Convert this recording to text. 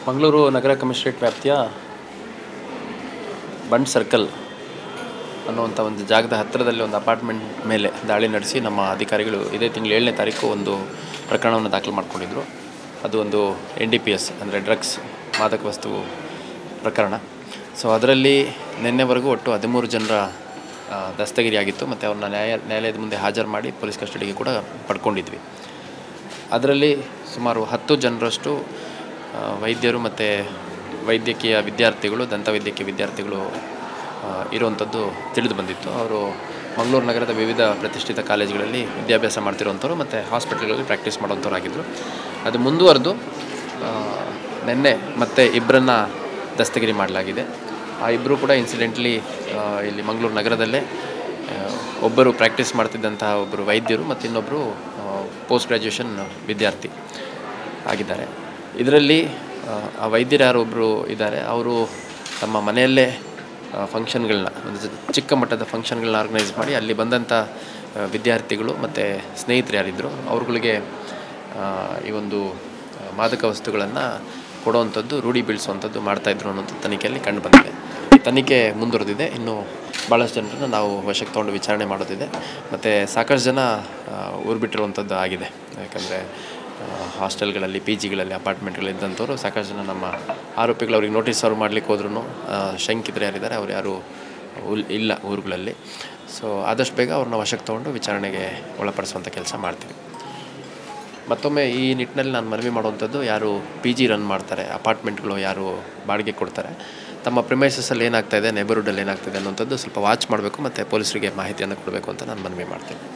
ಮಂಗಳೂರು ನಗರ commissionerate ವ್ಯಾಪ್ತಿಯ ಬಂಡ್ circle ಅನ್ನುವಂಥ ಒಂದು ಜಾಗದ ಹತ್ತಿರದಲ್ಲಿ ಒಂದು ಅಪಾರ್ಟ್ಮೆಂಟ್ ಮೇಲೆ ದಾಳಿ ನಡೆಸಿ ನಮ್ಮ ಅಧಿಕಾರಿಗಳು ಇದೇ ತಿಂಗಳು ಏಳನೇ ತಾರೀಕು ಒಂದು ಪ್ರಕರಣವನ್ನು ದಾಖಲು ಮಾಡಿಕೊಂಡಿದ್ರು ಅದು ಒಂದು ಎನ್ ಡಿ ಪಿ ಎಸ್ ಅಂದರೆ ಡ್ರಗ್ಸ್ ಮಾದಕ ವಸ್ತು ಪ್ರಕರಣ ಸೊ ಅದರಲ್ಲಿ ನಿನ್ನೆವರೆಗೂ ಒಟ್ಟು ಹದಿಮೂರು ಜನರ ಆ, ದಸ್ತಗಿರಿಯಾಗಿತ್ತು ಮತ್ತು ಅವ್ರನ್ನ ನ್ಯಾಯ ನ್ಯಾಯಾಲಯದ ಮುಂದೆ ಹಾಜರು ಮಾಡಿ ಪೊಲೀಸ್ ಕಸ್ಟಡಿಗೆ ಕೂಡ ಪಡ್ಕೊಂಡಿದ್ವಿ ಅದರಲ್ಲಿ ಸುಮಾರು ಹತ್ತು ಜನರಷ್ಟು ಆ, ವೈದ್ಯರು ಮತ್ತು ವೈದ್ಯಕೀಯ ವಿದ್ಯಾರ್ಥಿಗಳು ದಂತವೈದ್ಯಕೀಯ ವಿದ್ಯಾರ್ಥಿಗಳು ಆ, ಇರುವಂಥದ್ದು ತಿಳಿದು ಬಂದಿತ್ತು ಅವರು ಮಂಗಳೂರು ನಗರದ ವಿವಿಧ ಪ್ರತಿಷ್ಠಿತ ಕಾಲೇಜುಗಳಲ್ಲಿ ವಿದ್ಯಾಭ್ಯಾಸ ಮಾಡ್ತಿರುವಂಥವ್ರು ಮತ್ತು ಹಾಸ್ಪಿಟಲ್ಗಳಲ್ಲಿ ಪ್ರಾಕ್ಟೀಸ್ ಮಾಡುವಂಥವ್ರಾಗಿದ್ದರು ಅದು ಮುಂದುವರೆದು ಆ, ನಿನ್ನೆ ಮತ್ತೆ ಇಬ್ಬರನ್ನ ದಸ್ತಗಿರಿ ಮಾಡಲಾಗಿದೆ ಆ ಇಬ್ಬರು ಕೂಡ ಇನ್ಸಿಡೆಂಟ್ಲಿ ಇಲ್ಲಿ ಮಂಗಳೂರು ನಗರದಲ್ಲೇ ಆ, ಒಬ್ಬರು ಪ್ರಾಕ್ಟೀಸ್ ಮಾಡ್ತಿದ್ದಂತಹ ಒಬ್ಬರು ವೈದ್ಯರು ಮತ್ತು ಇನ್ನೊಬ್ಬರು ಪೋಸ್ಟ್ ಗ್ರ್ಯಾಜುಯೇಷನ್ ವಿದ್ಯಾರ್ಥಿ ಆಗಿದ್ದಾರೆ ಇದರಲ್ಲಿ ಆ, ಆ ವೈದ್ಯರು ಯಾರೊಬ್ಬರು ಇದ್ದಾರೆ ಅವರು ತಮ್ಮ ಮನೆಯಲ್ಲೇ ಫಂಕ್ಷನ್ಗಳನ್ನ ಒಂದು ಜ- ಚಿಕ್ಕ ಮಟ್ಟದ ಫಂಕ್ಷನ್ಗಳನ್ನ ಆರ್ಗನೈಸ್ ಮಾಡಿ ಅಲ್ಲಿ ಬಂದಂಥ ಆ, ವಿದ್ಯಾರ್ಥಿಗಳು ಮತ್ತು ಸ್ನೇಹಿತರು ಯಾರಿದ್ದರು ಅವ್ರುಗಳಿಗೆ ಆ, ಈ ಒಂದು ಆ, ಮಾದಕ ವಸ್ತುಗಳನ್ನು ಕೊಡುವಂಥದ್ದು ರೂಢಿ ಬೀಳಿಸುವಂಥದ್ದು ಮಾಡ್ತಾಯಿದ್ರು ಅನ್ನೋದು ತನಿಖೆಯಲ್ಲಿ ಕಂಡು ಬಂದಿದೆ ಈ ತನಿಖೆ ಮುಂದುವರೆದಿದೆ ಇನ್ನು ಭಾಳಷ್ಟು ಜನರನ್ನು ನಾವು ವಶಕ್ಕೆ ತೊಗೊಂಡು ವಿಚಾರಣೆ ಮಾಡೋದಿದೆ ಮತ್ತು ಸಾಕಷ್ಟು ಜನ ಆ, ಊರು ಬಿಟ್ಟಿರುವಂಥದ್ದು ಆಗಿದೆ ಯಾಕಂದರೆ ಹಾಸ್ಟೆಲ್ಗಳಲ್ಲಿ ಪಿ ಜಿಗಳಲ್ಲಿ ಅಪಾರ್ಟ್ಮೆಂಟ್ಗಳಲ್ಲಿ ಇದ್ದಂಥವ್ರು ಸಾಕಷ್ಟು ಜನ ನಮ್ಮ ಆರೋಪಿಗಳು ಅವ್ರಿಗೆ ನೋಟಿಸ್ ಸರ್ವ್ ಮಾಡ್ಲಿಕ್ಕೆ ಹೋದ್ರೂ ಶಂಕಿತರು ಯಾರಿದ್ದಾರೆ ಅವ್ರು ಯಾರು ಉಲ್ ಇಲ್ಲ ಊರುಗಳಲ್ಲಿ ಸೊ ಆದಷ್ಟು ಬೇಗ ಅವ್ರನ್ನ ವಶಕ್ಕೆ ತೊಗೊಂಡು ವಿಚಾರಣೆಗೆ ಒಳಪಡಿಸುವಂಥ ಕೆಲಸ ಮಾಡ್ತೀವಿ ಮತ್ತೊಮ್ಮೆ ಈ ನಿಟ್ಟಿನಲ್ಲಿ ನಾನು ಮನವಿ ಮಾಡುವಂಥದ್ದು ಯಾರು ಪಿ ಜಿ ರನ್ ಮಾಡ್ತಾರೆ ಅಪಾರ್ಟ್ಮೆಂಟ್ಗಳು ಯಾರು ಬಾಡಿಗೆ ಕೊಡ್ತಾರೆ ತಮ್ಮ ಪ್ರಿಮೈಸಸಲ್ಲಿ ಏನಾಗ್ತಾಯಿದೆ ನೇಬರ್ಹುಡಲ್ಲಿ ಏನಾಗ್ತಿದೆ ಅನ್ನೋಂಥದ್ದು ಸ್ವಲ್ಪ ವಾಚ್ ಮಾಡಬೇಕು ಮತ್ತು ಪೊಲೀಸರಿಗೆ ಮಾಹಿತಿಯನ್ನು ಕೊಡಬೇಕು ಅಂತ ನಾನು ಮನವಿ ಮಾಡ್ತೀನಿ